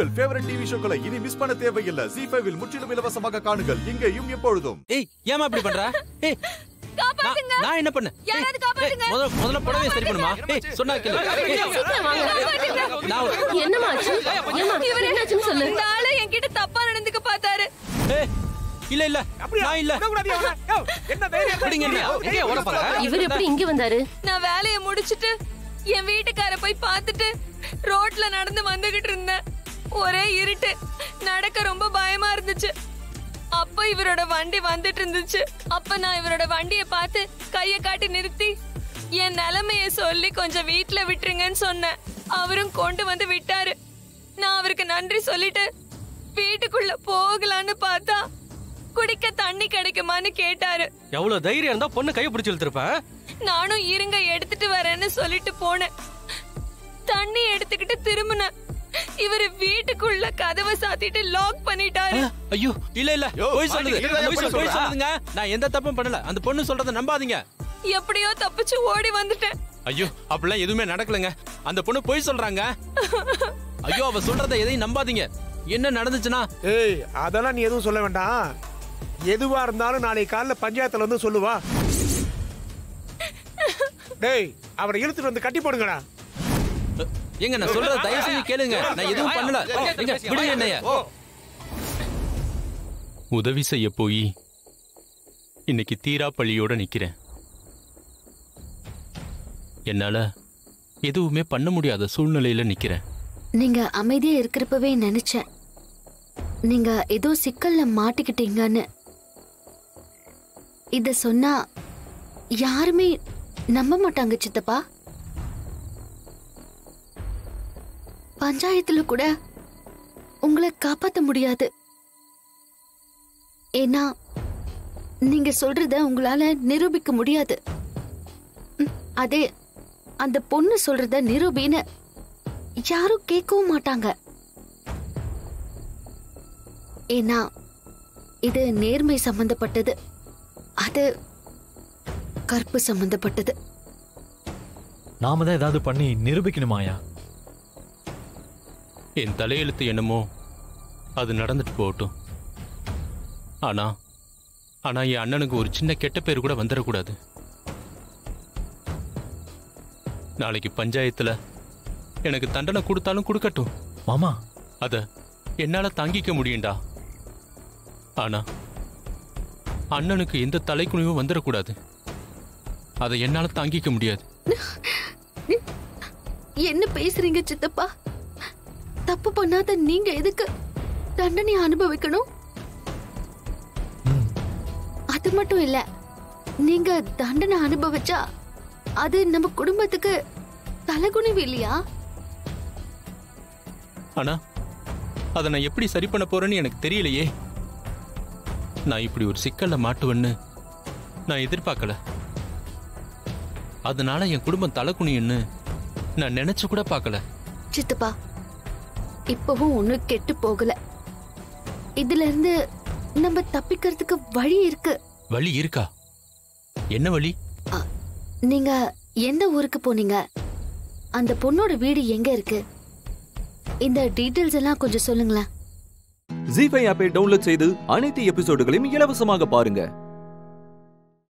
உங்கள் favourite TV ஷோக்களை இனி miss பண்ண தேவையில்லை ஜி ஃபைவில் முற்றிலும் இலவசமாக காணுங்கள் இங்கேயும் எப்பொழுதும் ஏய் ஏமா இப்படி பண்ற ஏய் காப்பாத்துங்க நான் என்ன பண்ணேன் யாராவது ஏய், காப்பாத்துங்க. முதல்ல முதல்ல புடவை சரி பண்ணுமா ஏய் சொன்னா கேளு ஏய், சீக்கிரம் வாங்க நான் ஒரு- என்னம்மா ஆச்சு ஏம்மா இவரு என்னாச்சுன்னு சொல்லு இந்த ஆளு என்கிட்ட தப்பா நடந்துக்க பார்த்தாரு ஏய் இல்ல இல்ல நான் இல்ல என்ன தைரியம் பிடிங்க என்ன எங்க ஓட பாங்க இவர் எப்படி இங்க வந்தாரு நான் வேலைய முடிச்சிட்டு என் வீட்டுக்கார போய் பார்த்துட்டு ரோட்ல நடந்து வந்துகிட்டு இருந்தேன் ஒரே இருட்டு நடக்க ரொம்ப பயமா இருந்துச்சு அப்ப இவரோட வண்டி வந்துட்டு இருந்துச்சு அப்ப நான் இவரோட வண்டிய பார்த்து கைய காட்டி நிறுத்தி என் நிலைமைய சொல்லி கொஞ்சம் வீட்ல விட்டுருங்கன்னு சொன்னேன் அவரும் கொண்டு வந்து விட்டாரு நான் அவருக்கு நன்றி சொல்லிட்டு வீட்டுக்குள்ள போகலான்னு பார்த்தா குடிக்க தண்ணி கிடைக்குமான்னு கேட்டாரு எவ்வளவு தைரியம் இருந்தா பொண்ணு கைய பிடிச்சு இழுத்துருப்பேன் நானும் இருங்க எடுத்துட்டு வரேன்னு சொல்லிட்டு போனேன் தண்ணி எடுத்துக்கிட்டு திரும்பினேன் இவரு வீட்டுக்குள்ள கதவை சாத்திட்டு லாக் பண்ணிட்டாரு ஐயோ இல்ல இல்ல யோ, போய் சொல்லுது பாட்டி, இதுதான் போய் பொண்ணு சொல்லு, போய் சொல்றா. சொல்லுதுங்க நான் எந்த தப்பும் பண்ணல அந்த பொண்ணு சொல்றத நம்பாதீங்க எப்படியோ தப்பிச்சு ஓடி வந்துட்டேன் ஐயோ அப்படிலாம் எதுவுமே நடக்கலங்க அந்த பொண்ணு போய் சொல்றாங்க ஐயோ அவ சொல்றத எதையும் நம்பாதீங்க என்ன நடந்துச்சுன்னா ஏய் அதெல்லாம் நீ எதுவும் சொல்ல வேண்டாம் எதுவா இருந்தாலும் நாளை காலைல பஞ்சாயத்துல வந்து சொல்லுவா டேய் அவரை இழுத்துட்டு வந்து கட்டி போடுங்கடா எங்க நான் சொல்றத தயவு செஞ்சு கேளுங்க நான் எதுவும் பண்ணல எங்க விடுங்க என்னைய உதவி செய்ய போய் இன்னைக்கு தீரா பழியோட நிக்கிறேன் என்னால எதுவுமே பண்ண முடியாத சூழ்நிலையில நிக்கிறேன் நீங்க அமைதியா இருக்கிறப்பவே நினைச்சேன் நீங்க ஏதோ சிக்கல்ல மாட்டிக்கிட்டீங்கன்னு இத சொன்னா யாருமே நம்ப மாட்டாங்க சித்தப்பா பஞ்சாயத்துல கூட உங்களை காப்பாத்த முடியாது ஏன்னா நீங்க சொல்றத உங்களால நிரூபிக்க முடியாது ம், அதே அந்த பொண்ணு சொல்றத நிரூபின்னு யாரும் கேட்கவும் மாட்டாங்க ஏன்னா இது நேர்மை சம்பந்தப்பட்டது அது கற்பு சம்பந்தப்பட்டது நாம தான் ஏதாவது பண்ணி நிரூபிக்கணுமாயா என் தலையெழுத்து என்னமோ அது நடந்துட்டு போகட்டும் ஆனா ஆனா என் அண்ணனுக்கு ஒரு சின்ன கெட்ட பேர் கூட வந்துடக்கூடாது நாளைக்கு பஞ்சாயத்துல எனக்கு தண்டனை கொடுத்தாலும் கொடுக்கட்டும் மாமா அத என்னால தாங்கிக்க முடியும்டா ஆனா அண்ணனுக்கு எந்த தலைக்குனிவும் வந்துடக்கூடாது அதை என்னால தாங்கிக்க முடியாது என்ன பேசுறீங்க சித்தப்பா தப்பு பண்ணாத நீங்க எதுக்கு தண்டனை அனுபவிக்கணும் அது மட்டும் இல்ல நீங்க தண்டனை அனுபவிச்சா அது நம்ம குடும்பத்துக்கு தலைகுனிவு இல்லையா ஆனா அதை நான் எப்படி சரி பண்ண போறேன்னு எனக்கு தெரியலையே நான் இப்படி ஒரு சிக்கல்ல மாட்டுவேன்னு நான் எதிர்பார்க்கல அதனால என் குடும்பம் தலைக்குனின்னு நான் நினைச்சு கூட பார்க்கல சித்தப்பா இப்பவும் ஒண்ணும் கெட்டு போகல இதுல இருந்து நம்ம தப்பிக்கிறதுக்கு வழி இருக்கு வழி இருக்கா என்ன வழி நீங்க எந்த ஊருக்கு போனீங்க அந்த பொண்ணோட வீடு எங்க இருக்கு இந்த டீடைல்ஸ் எல்லாம் கொஞ்சம் சொல்லுங்களேன் ஜி ஃபைவ் ஆப்பை டவுன்லோட் செய்து அனைத்து எபிசோடுகளையும் இலவசமாக பாருங்க